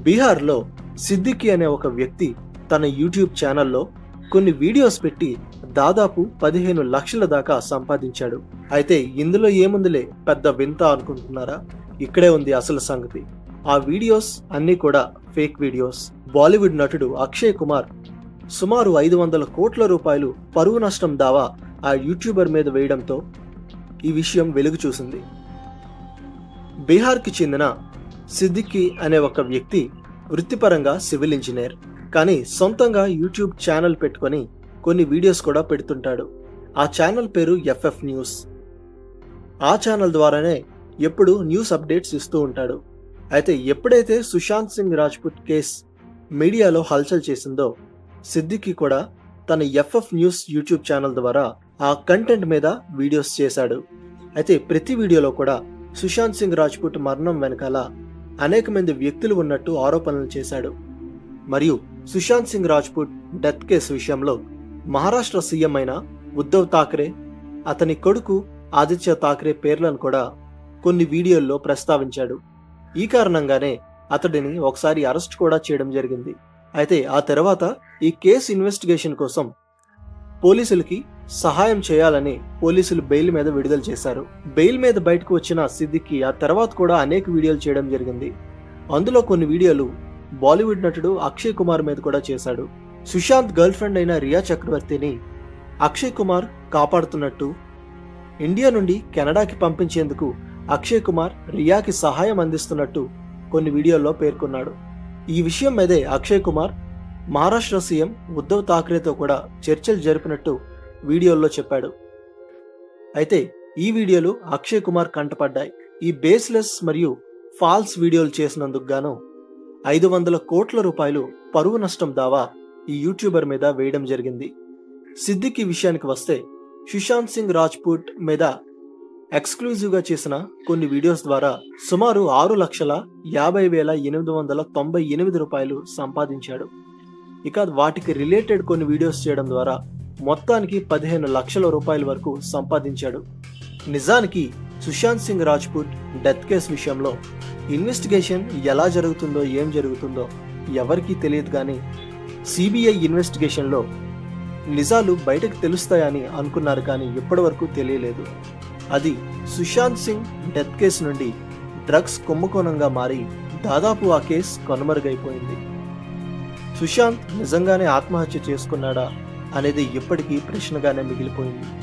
బీహార్లో సిద్దికి అనే ఒక వ్యక్తి తన యూట్యూబ్ ఛానల్లో కొన్ని వీడియోస్ పెట్టి దాదాపు పదిహేను లక్షల దాకా సంపాదించాడు అయితే ఇందులో ఏముందిలే పెద్ద వింత అనుకుంటున్నారా ఇక్కడే ఉంది అసలు సంగతి ఆ వీడియోస్ అన్నీ కూడా ఫేక్ వీడియోస్ బాలీవుడ్ నటుడు అక్షయ్ కుమార్ సుమారు ఐదు వందల కోట్ల రూపాయలు పరువు నష్టం దావా ఆ యూట్యూబర్ మీద వేయడంతో ఈ విషయం వెలుగు చూసింది బీహార్కి చెందిన సిద్దికి అనే ఒక వ్యక్తి వృత్తిపరంగా సివిల్ ఇంజనీర్ కానీ సొంతంగా యూట్యూబ్ ఛానల్ పెట్టుకొని కొన్ని వీడియోస్ కూడా పెడుతుంటాడు ఆ ఛానల్ పేరు ఎఫ్ఎఫ్ న్యూస్ ఆ ఛానల్ ద్వారానే ఎప్పుడు న్యూస్ అప్డేట్స్ ఇస్తూ ఉంటాడు అయితే ఎప్పుడైతే సుశాంత్ సింగ్ రాజ్పుత్ కేస్ మీడియాలో హల్చల్ చేసిందో సిద్దికి కూడా తన ఎఫ్ఎఫ్ న్యూస్ యూట్యూబ్ ఛానల్ ద్వారా ఆ కంటెంట్ మీద వీడియోస్ చేశాడు అయితే ప్రతి వీడియోలో కూడా సుశాంత్ సింగ్ రాజ్పుత్ మరణం వెనకాల అనేక మంది వ్యక్తులు ఉన్నట్టు ఆరోపణలు చేశాడు మరియు సుశాంత్ సింగ్ రాజ్పుత్ డెత్ కేసు విషయంలో మహారాష్ట్ర సీఎం అయిన ఉద్ధవ్ ఠాక్రే అతని కొడుకు ఆదిత్య ఠాక్రే పేర్లను కూడా కొన్ని వీడియోల్లో ప్రస్తావించాడు ఈ కారణంగానే అతడిని ఒకసారి అరెస్ట్ కూడా చేయడం జరిగింది అయితే ఆ తర్వాత ఈ కేసు ఇన్వెస్టిగేషన్ కోసం పోలీసులకి సహాయం చేయాలని పోలీసులు బెయిల్ మీద విడుదల చేశారు బెయిల్ మీద బయటకు వచ్చిన సిద్దికి ఆ తర్వాత కూడా అనేక వీడియోలు చేయడం జరిగింది అందులో కొన్ని వీడియోలు బాలీవుడ్ నటుడు అక్షయ్ కుమార్ మీద కూడా చేశాడు సుశాంత్ గర్ల్ ఫ్రెండ్ అయిన రియా చక్రవర్తిని అక్షయ్ కుమార్ కాపాడుతున్నట్టు ఇండియా నుండి కెనడాకి పంపించేందుకు అక్షయ్ కుమార్ రియాకి సహాయం అందిస్తున్నట్టు కొన్ని వీడియోల్లో పేర్కొన్నాడు ఈ విషయం మీదే అక్షయ్ కుమార్ మహారాష్ట్ర సీఎం ఉద్ధవ్ ఠాక్రేతో కూడా చర్చలు జరిపినట్టు వీడియోల్లో చెప్పాడు అయితే ఈ వీడియోలు అక్షయ్ కుమార్ కంటపడ్డాయి ఈ బేస్లెస్ మరియు ఫాల్స్ వీడియోలు చేసినందుకు గాను ఐదు వందల కోట్ల రూపాయలు పరువు నష్టం దావా ఈ యూట్యూబర్ మీద వేయడం జరిగింది సిద్దికి విషయానికి వస్తే సుశాంత్ సింగ్ రాజ్పూట్ మీద ఎక్స్క్లూజివ్గా చేసిన కొన్ని వీడియోస్ ద్వారా సుమారు ఆరు లక్షల యాభై వేల ఎనిమిది వందల తొంభై ఎనిమిది రూపాయలు సంపాదించాడు ఇక వాటికి రిలేటెడ్ కొన్ని వీడియోస్ చేయడం ద్వారా మొత్తానికి పదిహేను లక్షల రూపాయల వరకు సంపాదించాడు నిజానికి సుశాంత్ సింగ్ రాజ్పూట్ డెత్ కేస్ విషయంలో ఇన్వెస్టిగేషన్ ఎలా జరుగుతుందో ఏం జరుగుతుందో ఎవరికీ తెలియదు కానీ సిబిఐ ఇన్వెస్టిగేషన్లో నిజాలు బయటకు తెలుస్తాయని అనుకున్నారు కానీ ఇప్పటివరకు తెలియలేదు అది సుశాంత్ సింగ్ డెత్ కేసు నుండి డ్రగ్స్ కుంభకోణంగా మారి దాదాపు ఆ కేసు కనుమరుగైపోయింది సుశాంత్ నిజంగానే ఆత్మహత్య చేసుకున్నాడా అనేది ఇప్పటికీ ప్రశ్నగానే మిగిలిపోయింది